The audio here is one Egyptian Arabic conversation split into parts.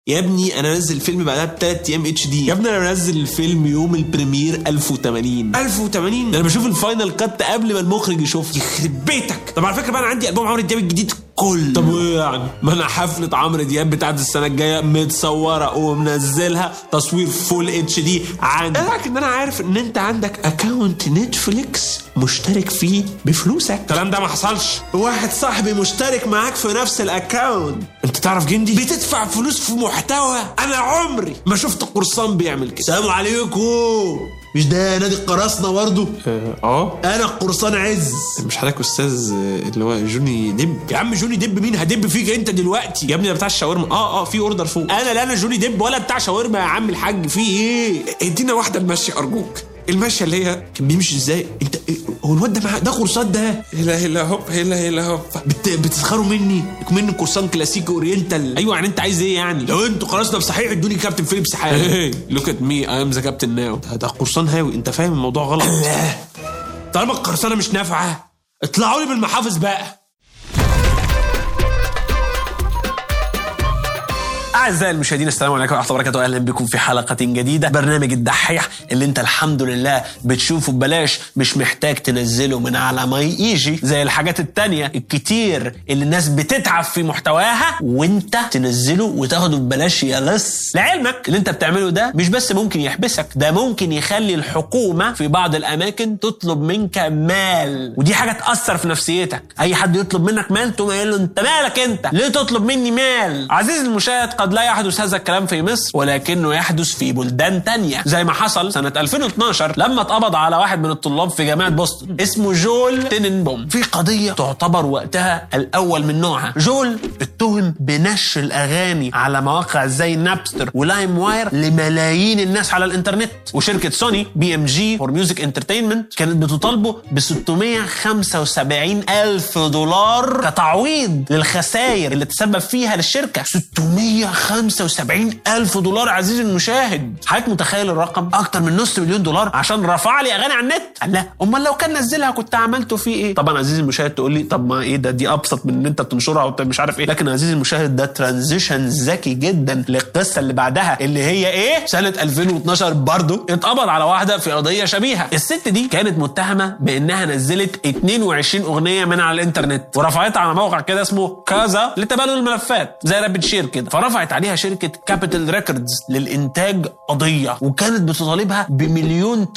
يا ابني انا انزل الفيلم بعدها بثلاث ايام اتش دي يا ابني انا منزل الفيلم يوم البريمير 1080 1080 ده انا بشوف الفاينل كات قبل ما المخرج يشوفه يخرب بيتك طب على فكره بقى انا عندي البوم عمرو دياب الجديد كله طب وايه يعني ما انا حفله عمرو دياب بتاعت السنه الجايه متصوره ومنزلها تصوير فول اتش دي عندي لكن انا عارف ان انت عندك اكونت نتفليكس مشترك فيه بفلوسك الكلام ده ما حصلش واحد صاحبي مشترك معاك في نفس الاكونت انت تعرف جندي بتدفع فلوس في محتوى انا عمري ما شفت قرصان بيعمل كده السلام عليكم مش ده نادي القراصنة برضه اه انا القرصان عز مش حضرتك استاذ اللي هو جوني ديب يا عم جوني ديب مين هدب فيك انت دلوقتي يا ابني ده بتاع الشاورما اه اه في اوردر فوق انا لا انا جوني ديب ولا بتاع شاورما يا عم الحاج في ايه ادينا واحده المشي ارجوك المشي اللي هي كان بيمشي ازاي انت هو الواد ده معاه ده قرصان ده هلا هلا هوب هلا هلا هوب بت... بتسخروا مني مني قرصان كلاسيكي اورينتال ايوه يعني انت عايز ايه يعني لو انتوا قراصنة بصحيح ادوني كابتن فيليبس حاجة لوك ات مي اي ام ذا كابتن ناو ده قرصان هاوي انت فاهم الموضوع غلط طالما القرصانة مش نافعة اطلعوا لي بالمحافظ بقى أعزائي المشاهدين السلام عليكم ورحمة الله وبركاته أهلا بكم في حلقة جديدة برنامج الدحيح اللي أنت الحمد لله بتشوفه ببلاش مش محتاج تنزله من على ما يجي زي الحاجات التانية الكتير اللي الناس بتتعب في محتواها وأنت تنزله وتاخده ببلاش يا لص لعلمك اللي أنت بتعمله ده مش بس ممكن يحبسك ده ممكن يخلي الحكومة في بعض الأماكن تطلب منك مال ودي حاجة تأثر في نفسيتك أي حد يطلب منك مال تقوم قايل له أنت مالك أنت ليه تطلب مني مال عزيزي المشاهد قد لا يحدث هذا الكلام في مصر ولكنه يحدث في بلدان تانية زي ما حصل سنة 2012 لما اتقبض على واحد من الطلاب في جامعة بوسطن اسمه جول تيننبوم في قضية تعتبر وقتها الأول من نوعها جول اتهم بنشر الأغاني على مواقع زي نابستر ولايم واير لملايين الناس على الإنترنت وشركة سوني بي ام جي فور ميوزك انترتينمنت كانت بتطالبه ب 675 ألف دولار كتعويض للخسائر اللي تسبب فيها للشركة 675 ألف دولار عزيزي المشاهد حضرتك متخيل الرقم أكتر من نص مليون دولار عشان رفع لي أغاني على النت قال لا أمال لو كان نزلها كنت عملته فيه إيه طبعا عزيزي المشاهد تقول لي طب ما إيه ده دي أبسط من إن أنت تنشرها وأنت مش عارف إيه لكن عزيزي المشاهد ده ترانزيشن ذكي جدا للقصة اللي بعدها اللي هي إيه سنة 2012 برضو اتقبض على واحدة في قضية شبيهة الست دي كانت متهمة بإنها نزلت 22 أغنية من على الإنترنت ورفعتها على موقع كده اسمه كازا لتبادل الملفات زي رابد شير كده فرفعت عليها شركة كابيتال ريكوردز للإنتاج قضية وكانت بتطالبها بمليون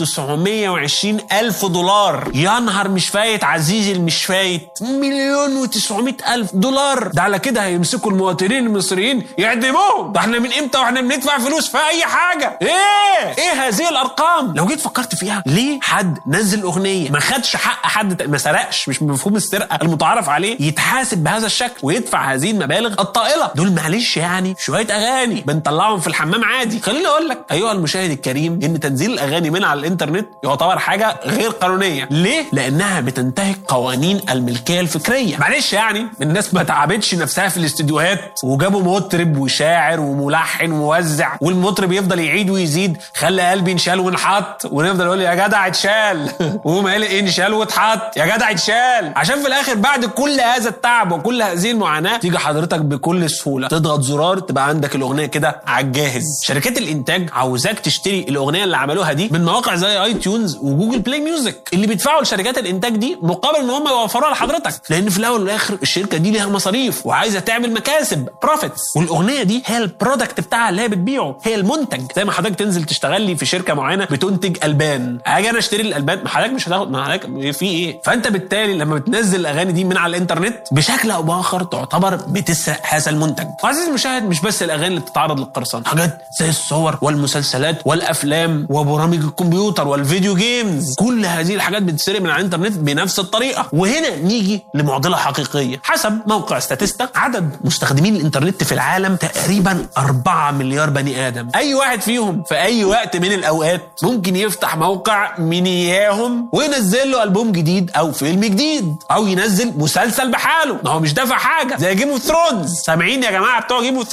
920 ألف دولار يا نهار مش فايت عزيزي المش فايت مليون و900 ألف دولار ده على كده هيمسكوا المواطنين المصريين يعدموهم ده احنا من امتى واحنا بندفع فلوس في أي حاجة ايه ايه هذه الأرقام لو جيت فكرت فيها ليه حد نزل أغنية ما خدش حق حد ما سرقش مش بمفهوم السرقة المتعارف عليه يتحاسب بهذا الشكل ويدفع هذه المبالغ الطائلة دول معلش يعني شويه اغاني بنطلعهم في الحمام عادي خليني اقول لك ايها المشاهد الكريم ان تنزيل الاغاني من على الانترنت يعتبر حاجه غير قانونيه ليه لانها بتنتهك قوانين الملكيه الفكريه معلش يعني الناس ما تعبتش نفسها في الاستديوهات وجابوا مطرب وشاعر وملحن وموزع والمطرب يفضل يعيد ويزيد خلى قلبي انشال ونحط ونفضل نقول يا جدع اتشال وقوم قال انشال واتحط يا جدع اتشال عشان في الاخر بعد كل هذا التعب وكل هذه المعاناه تيجي حضرتك بكل سهوله تضغط زرار تبقى عندك الاغنيه كده على الجاهز شركات الانتاج عاوزاك تشتري الاغنيه اللي عملوها دي من مواقع زي اي تيونز وجوجل بلاي ميوزك اللي بيدفعوا لشركات الانتاج دي مقابل ان هم يوفروها لحضرتك لان في الاول والاخر الشركه دي ليها مصاريف وعايزه تعمل مكاسب بروفيتس والاغنيه دي هي البرودكت بتاعها اللي هي بتبيعه هي المنتج زي ما حضرتك تنزل تشتغل لي في شركه معينه بتنتج البان اجي انا اشتري الالبان ما حضرتك مش هتاخد ما حضرتك في ايه فانت بالتالي لما بتنزل الاغاني دي من على الانترنت بشكل او باخر تعتبر بتسرق هذا المنتج وعزيزي المشاهد مش بس الاغاني اللي بتتعرض للقرصنه حاجات زي الصور والمسلسلات والافلام وبرامج الكمبيوتر والفيديو جيمز كل هذه الحاجات بتتسرق من على الانترنت بنفس الطريقه وهنا نيجي لمعضله حقيقيه حسب موقع ستاتستا عدد مستخدمين الانترنت في العالم تقريبا 4 مليار بني ادم اي واحد فيهم في اي وقت من الاوقات ممكن يفتح موقع من اياهم وينزل له البوم جديد او فيلم جديد او ينزل مسلسل بحاله ما هو مش دافع حاجه زي جيم اوف ثرونز سامعين يا جماعه بتوع جيم اوف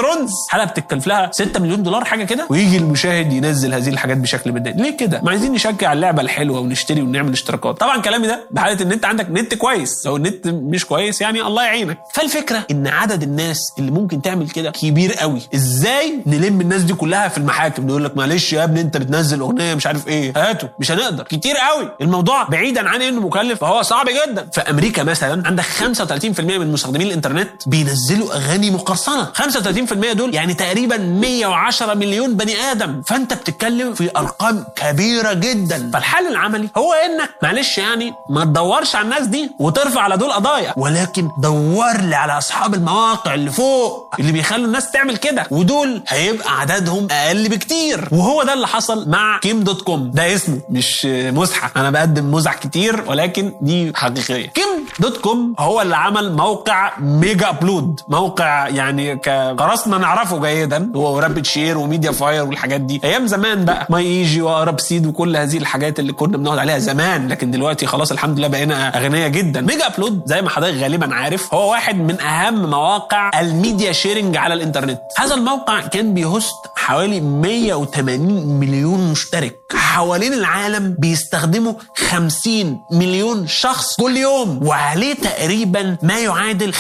ثرونز حلقه بتتكلف لها 6 مليون دولار حاجه كده ويجي المشاهد ينزل هذه الحاجات بشكل بدائي ليه كده ما عايزين نشجع اللعبه الحلوه ونشتري ونعمل اشتراكات طبعا كلامي ده بحاله ان انت عندك نت كويس لو النت مش كويس يعني الله يعينك فالفكره ان عدد الناس اللي ممكن تعمل كده كبير قوي ازاي نلم الناس دي كلها في المحاكم نقول لك معلش يا ابني انت بتنزل اغنيه مش عارف ايه هاتوا مش هنقدر كتير قوي الموضوع بعيدا عن انه مكلف فهو صعب جدا في امريكا مثلا عندك 35% من مستخدمين الانترنت بينزلوا اغاني مقرصنه 35% دول يعني تقريبا 110 مليون بني ادم فانت بتتكلم في ارقام كبيره جدا فالحل العملي هو انك معلش يعني ما تدورش على الناس دي وترفع على دول قضايا ولكن دور لي على اصحاب المواقع اللي فوق اللي بيخلوا الناس تعمل كده ودول هيبقى عددهم اقل بكتير وهو ده اللي حصل مع كيم دوت كوم ده اسمه مش مزحه انا بقدم مزح كتير ولكن دي حقيقيه كيم دوت كوم هو اللي عمل موقع ميجا ابلود موقع يعني كرسمه نعرفه جيدا هو رابد شير وميديا فاير والحاجات دي ايام زمان بقى ماي ايجي وارب سيد وكل هذه الحاجات اللي كنا بنقعد عليها زمان لكن دلوقتي خلاص الحمد لله بقينا اغنياء جدا ميجا ابلود زي ما حضرتك غالبا عارف هو واحد من اهم مواقع الميديا شيرنج على الانترنت هذا الموقع كان بيهوست حوالي 180 مليون مشترك حوالين العالم بيستخدموا 50 مليون شخص كل يوم وعليه تقريبا ما يعادل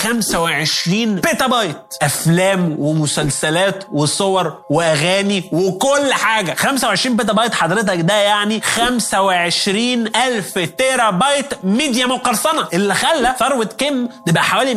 25 بيتا بايت افلام ومسلسلات وصور واغاني وكل حاجه 25 بيتا بايت حضرتك ده يعني 25 الف تيرا بايت ميديا مقرصنه اللي خلى ثروه كيم تبقى حوالي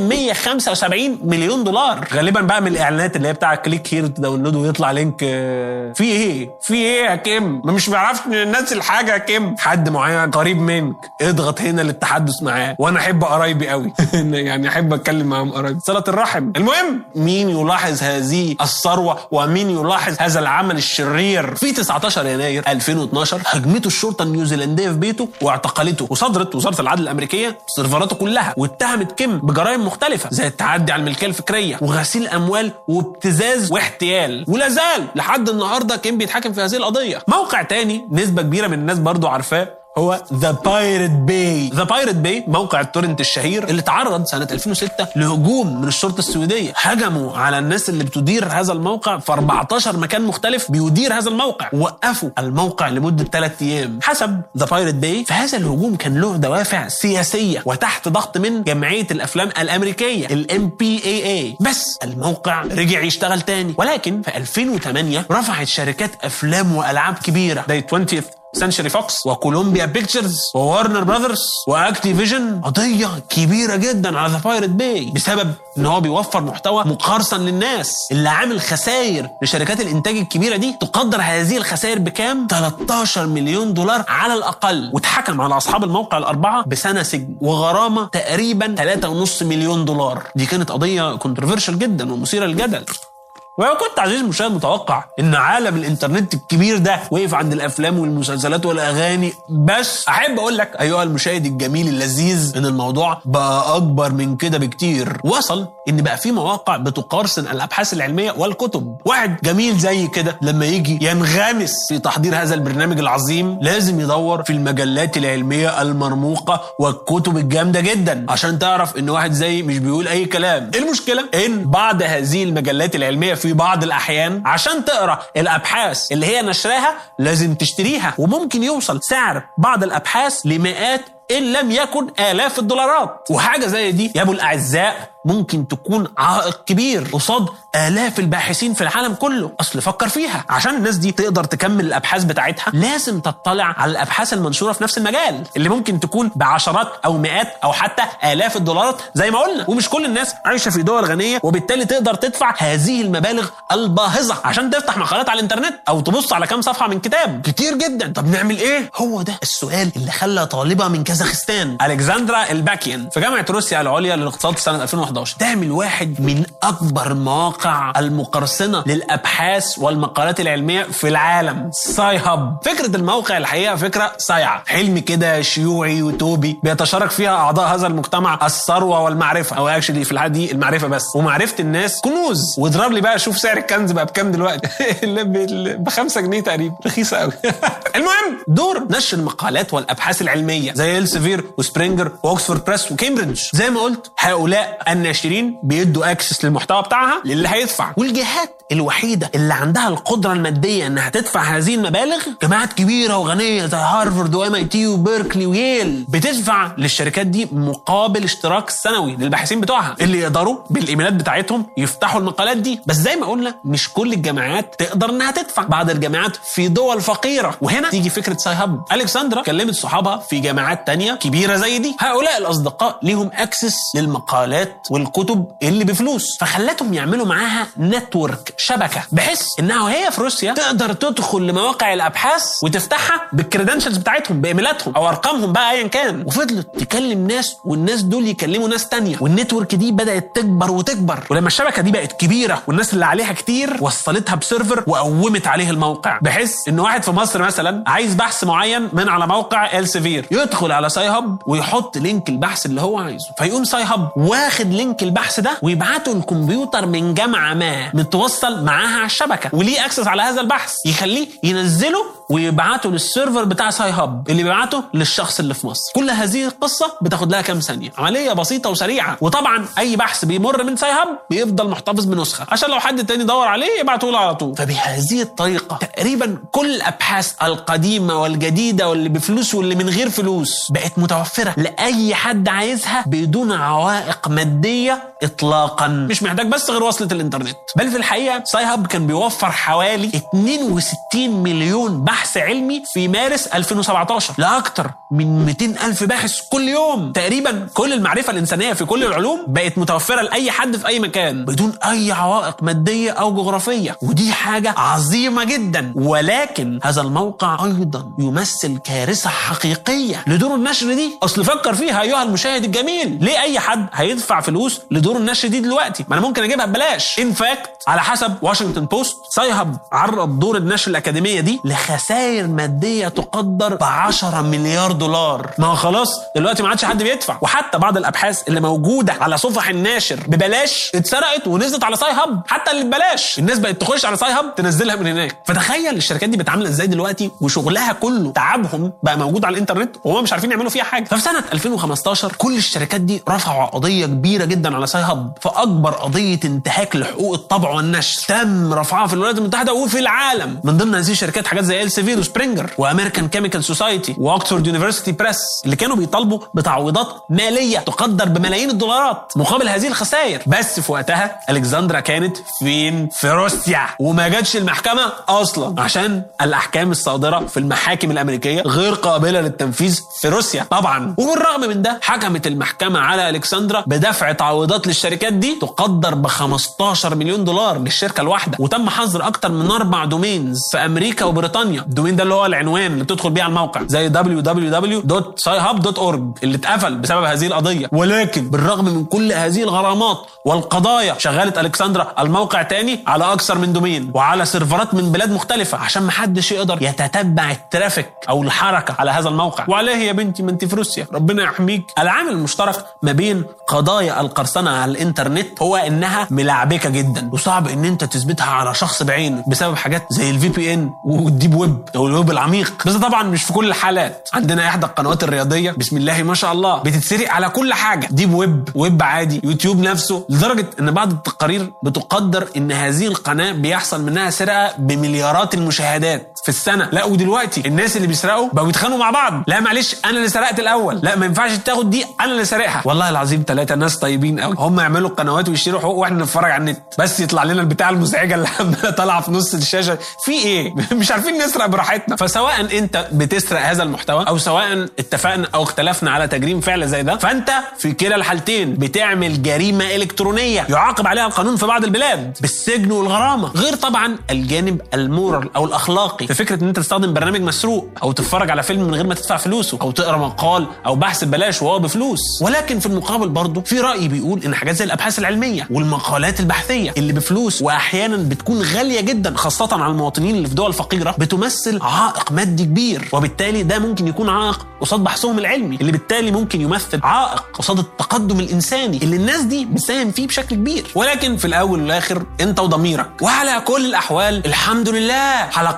175 مليون دولار غالبا بقى من الاعلانات اللي هي بتاع كليك هير تداونلود ويطلع لينك آه، في ايه في ايه يا كيم ما مش بعرفش ننزل حاجه يا كيم حد معين قريب منك اضغط هنا للتحدث معاه وانا احب قرايبي قوي يعني احب اتكلم معاهم قرايبي صله الرحم المهم مين يلاحظ هذه الثروه ومين يلاحظ هذا العمل الشرير في 19 يناير 2012 هجمته الشرطه النيوزيلنديه في بيته واعتقلته وصدرت وزاره العدل الامريكيه سيرفراته كلها واتهمت كيم بجرائم مختلفه زي التعدي على الملكيه الفكريه وغسيل اموال وابتزاز واحتيال ولا زال لحد النهارده كيم بيتحاكم في هذه القضيه موقع تاني نسبه كبيره من الناس برضو عارفاه هو ذا بايرت باي ذا بايرت باي موقع التورنت الشهير اللي تعرض سنه 2006 لهجوم من الشرطه السويديه هجموا على الناس اللي بتدير هذا الموقع في 14 مكان مختلف بيدير هذا الموقع وقفوا الموقع لمده ثلاث ايام حسب ذا بايرت باي فهذا الهجوم كان له دوافع سياسيه وتحت ضغط من جمعيه الافلام الامريكيه الام بي اي اي بس الموقع رجع يشتغل تاني ولكن في 2008 رفعت شركات افلام والعاب كبيره زي 20th سنشري فوكس وكولومبيا بيكتشرز وورنر براذرز واكتيفيجن قضيه كبيره جدا على ذا بايرت باي بسبب ان هو بيوفر محتوى مقارصا للناس اللي عامل خسائر لشركات الانتاج الكبيره دي تقدر هذه الخسائر بكام 13 مليون دولار على الاقل واتحكم على اصحاب الموقع الاربعه بسنه سجن وغرامه تقريبا 3.5 مليون دولار دي كانت قضيه كونتروفيرشال جدا ومثيره للجدل ولو كنت عزيزي المشاهد متوقع ان عالم الانترنت الكبير ده وقف عند الافلام والمسلسلات والاغاني بس احب اقول لك ايها المشاهد الجميل اللذيذ ان الموضوع بقى اكبر من كده بكتير وصل ان بقى في مواقع بتقارصن الابحاث العلميه والكتب واحد جميل زي كده لما يجي ينغمس في تحضير هذا البرنامج العظيم لازم يدور في المجلات العلميه المرموقه والكتب الجامده جدا عشان تعرف ان واحد زي مش بيقول اي كلام إيه المشكله ان بعض هذه المجلات العلميه في بعض الاحيان عشان تقرا الابحاث اللي هي نشراها لازم تشتريها وممكن يوصل سعر بعض الابحاث لمئات ان لم يكن الاف الدولارات وحاجه زي دي يا ابو الاعزاء ممكن تكون عائق كبير قصاد الاف الباحثين في العالم كله اصل فكر فيها عشان الناس دي تقدر تكمل الابحاث بتاعتها لازم تطلع على الابحاث المنشوره في نفس المجال اللي ممكن تكون بعشرات او مئات او حتى الاف الدولارات زي ما قلنا ومش كل الناس عايشه في دول غنيه وبالتالي تقدر تدفع هذه المبالغ الباهظه عشان تفتح مقالات على الانترنت او تبص على كام صفحه من كتاب كتير جدا طب نعمل ايه هو ده السؤال اللي خلى طالبه من كازاخستان الكسندرا الباكيان في جامعه روسيا العليا للاقتصاد سنه 2011 تعمل واحد من اكبر المواقع المقرصنه للابحاث والمقالات العلميه في العالم ساي هاب فكره الموقع الحقيقه فكره صايعه حلم كده شيوعي يوتوبي بيتشارك فيها اعضاء هذا المجتمع الثروه والمعرفه او اكشلي في الحاله دي المعرفه بس ومعرفه الناس كنوز واضرب لي بقى شوف سعر الكنز بقى بكام دلوقتي ب 5 جنيه تقريبا رخيصه قوي المهم دور نشر المقالات والابحاث العلميه زي السيفير وسبرينجر واوكسفورد بريس وكامبريدج زي ما قلت هؤلاء الناشرين بيدوا اكسس للمحتوى بتاعها للي هيدفع والجهات الوحيده اللي عندها القدره الماديه انها تدفع هذه المبالغ جامعات كبيره وغنيه زي هارفارد وام اي تي وبيركلي وييل بتدفع للشركات دي مقابل اشتراك سنوي للباحثين بتوعها اللي يقدروا بالايميلات بتاعتهم يفتحوا المقالات دي بس زي ما قلنا مش كل الجامعات تقدر انها تدفع بعض الجامعات في دول فقيره وهنا تيجي فكره ساي هاب الكسندرا كلمت صحابها في جامعات تانية كبيره زي دي هؤلاء الاصدقاء ليهم اكسس للمقالات والكتب اللي بفلوس فخلتهم يعملوا معاها نتورك شبكه بحيث انها وهي في روسيا تقدر تدخل لمواقع الابحاث وتفتحها بالكريدنشلز بتاعتهم بايميلاتهم او ارقامهم بقى ايا كان وفضلت تكلم ناس والناس دول يكلموا ناس تانية والنتورك دي بدات تكبر وتكبر ولما الشبكه دي بقت كبيره والناس اللي عليها كتير وصلتها بسيرفر وقومت عليه الموقع بحيث ان واحد في مصر مثلا عايز بحث معين من على موقع السيفير يدخل على ساي هاب ويحط لينك البحث اللي هو عايزه فيقوم ساي هاب واخد لينك البحث ده ويبعته الكمبيوتر من جامعه ما متوصل معاها على الشبكه وليه اكسس على هذا البحث يخليه ينزله ويبعته للسيرفر بتاع ساي هاب اللي بيبعته للشخص اللي في مصر كل هذه القصه بتاخد لها كام ثانيه عمليه بسيطه وسريعه وطبعا اي بحث بيمر من ساي هاب بيفضل محتفظ بنسخه عشان لو حد تاني دور عليه يبعته له على طول فبهذه الطريقه تقريبا كل الابحاث القديمه والجديده واللي بفلوس واللي من غير فلوس بقت متوفره لاي حد عايزها بدون عوائق ماديه اطلاقا مش محتاج بس غير وصله الانترنت بل في الحقيقه ساي هاب كان بيوفر حوالي 62 مليون بحث علمي في مارس 2017 لاكثر من 200 الف باحث كل يوم تقريبا كل المعرفه الانسانيه في كل العلوم بقت متوفره لاي حد في اي مكان بدون اي عوائق ماديه او جغرافيه ودي حاجه عظيمه جدا ولكن هذا الموقع ايضا يمثل كارثه حقيقيه لدور النشر دي اصل فكر فيها ايها المشاهد الجميل ليه اي حد هيدفع فلوس لدور النشر دي دلوقتي ما انا ممكن اجيبها ببلاش ان فاكت على حسب واشنطن بوست سايهب عرض دور النشر الاكاديميه دي لخسائر ماديه تقدر ب 10 مليار دولار ما هو خلاص دلوقتي ما عادش حد بيدفع وحتى بعض الابحاث اللي موجوده على صفح الناشر ببلاش اتسرقت ونزلت على ساي هاب حتى اللي ببلاش الناس بقت تخش على ساي هاب تنزلها من هناك فتخيل الشركات دي بتعامل ازاي دلوقتي وشغلها كله تعبهم بقى موجود على الانترنت وهم مش عارفين يعملوا فيها حاجه ففي سنه 2015 كل الشركات دي رفعوا قضيه كبيره جدا على ساي هاب فاكبر قضيه انتهاك لحقوق الطبع والنشر تم رفعها في الولايات المتحده وفي العالم من ضمن هذه الشركات حاجات زي السيفير وسبرينجر وامريكان كيميكال سوسايتي واكسفورد يونيفرسيتي بريس اللي كانوا بيطالبوا بتعويضات ماليه تقدر بملايين الدولارات مقابل هذه الخسائر بس في وقتها الكسندرا كانت فين في روسيا وما جاتش المحكمه اصلا عشان الاحكام الصادره في المحاكم الامريكيه غير قابله للتنفيذ في روسيا طبعا وبالرغم من ده حكمت المحكمه على الكسندرا بدفع تعويضات للشركات دي تقدر ب 15 مليون دولار للشركه الواحده وتم حظر اكتر من اربع دومينز في امريكا وبريطانيا الدومين ده اللي هو العنوان اللي بتدخل بيه على الموقع زي www.sci-hub.org اللي اتقفل بسبب هذه القضيه ولكن بالرغم من كل هذه الغرامات والقضايا شغلت الكسندرا الموقع تاني على اكثر من دومين وعلى سيرفرات من بلاد مختلفه عشان ما حدش يقدر يتتبع الترافيك او الحركه على هذا الموقع وعليه يا بنتي ما انت في روسيا ربنا يحميك العامل المشترك ما بين قضايا القرصنه على الانترنت هو انها ملعبكه جدا وصعب ان انت تثبتها على شخص بعينه بسبب حاجات زي الفي بي ان والديب ويب او الويب العميق بس ده طبعا مش في كل الحالات عندنا احدى القنوات الرياضيه بسم الله ما شاء الله بتتسرق على كل حاجه ديب ويب ويب عادي يوتيوب نفسه لدرجه ان بعض التقارير بتقدر ان هذه القناه بيحصل منها سرقه بمليارات المشاهدات في السنه لا ودلوقتي الناس اللي بيسرقوا بقوا يتخانقوا مع بعض لا معلش انا اللي سرقت الاول لا ما ينفعش تاخد دي انا اللي سارقها والله العظيم ثلاثه ناس طيبين قوي هم يعملوا القنوات ويشتروا حقوق واحنا نتفرج على النت بس يطلع لنا البتاع المزعجه اللي عماله طالعه في نص الشاشه في ايه مش عارفين نسرق براحتنا فسواء انت بتسرق هذا المحتوى او سواء اتفقنا او اختلفنا على تجريم فعل زي ده فانت في كلا الحالتين بتعمل جريمه الكترونيه يعاقب عليها القانون في بعض البلاد بالسجن والغرامه غير طبعا الجانب المورال او الاخلاقي في فكره ان انت تستخدم برنامج مسروق او تتفرج على فيلم من غير ما تدفع فلوسه او تقرا مقال او بحث ببلاش وهو بفلوس ولكن في المقابل برضه في راي بيقول ان حاجات زي الابحاث العلميه والمقالات البحثيه اللي بفلوس واحيانا بتكون غاليه جدا خاصه على المواطنين اللي في دول فقيره بتمثل عائق مادي كبير وبالتالي ده ممكن يكون عائق قصاد بحثهم العلمي اللي بالتالي ممكن يمثل عائق قصاد التقدم الانساني اللي الناس دي بتساهم فيه بشكل كبير ولكن في الاول والاخر انت وضميرك وعلى كل الاحوال الحمد لله حلقات هذا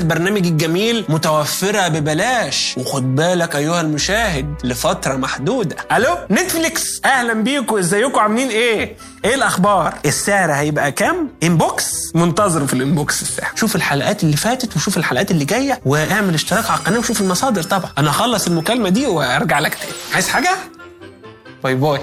البرنامج الجميل متوفرة ببلاش وخد بالك أيها المشاهد لفترة محدودة ألو نتفليكس أهلا بيكم ازيكم عاملين إيه؟ إيه الأخبار؟ السعر هيبقى كام؟ إنبوكس منتظره في الإنبوكس السعر شوف الحلقات اللي فاتت وشوف الحلقات اللي جاية واعمل اشتراك على القناة وشوف المصادر طبعا أنا أخلص المكالمة دي وأرجع لك تاني عايز حاجة؟ باي باي